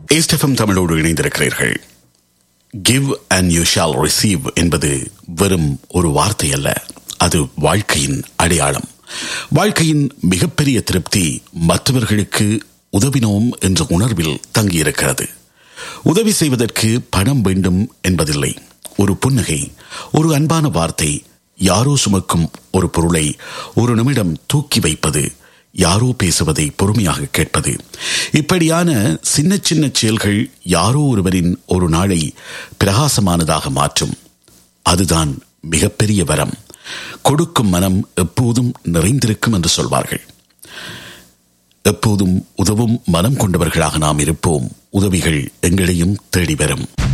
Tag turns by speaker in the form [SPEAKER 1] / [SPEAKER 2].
[SPEAKER 1] ஏஸ்டெஃபம் தமிழோடு இணைந்திருக்கிறீர்கள் give and you shall receive என்பது வெறும் ஒரு வார்த்தை அல்ல அது வாழ்க்கையின் அடையாளம் வாழ்க்கையின் மிகப்பெரிய திருப்தி மற்றவர்களுக்கு உதவினோம் என்ற உணர்வில் தங்கியிருக்கிறது உதவி செய்வதற்கு பணம் வேண்டும் என்பதில்லை ஒரு புன்னகை ஒரு அன்பான வார்த்தை யாரோ சுமக்கும் ஒரு பொருளை ஒரு நிமிடம் தூக்கி வைப்பது யாரோ பேசுவதை பொறுமையாக கேட்பது இப்படியான சின்ன சின்ன செயல்கள் யாரோ ஒருவரின் ஒரு நாளை பிரகாசமானதாக மாற்றும் அதுதான் மிகப்பெரிய வரம் கொடுக்கும் மனம் எப்போதும் நிறைந்திருக்கும் என்று சொல்வார்கள் எப்போதும் உதவும் மனம் கொண்டவர்களாக நாம் இருப்போம் உதவிகள் எங்களையும் தேடி வரும்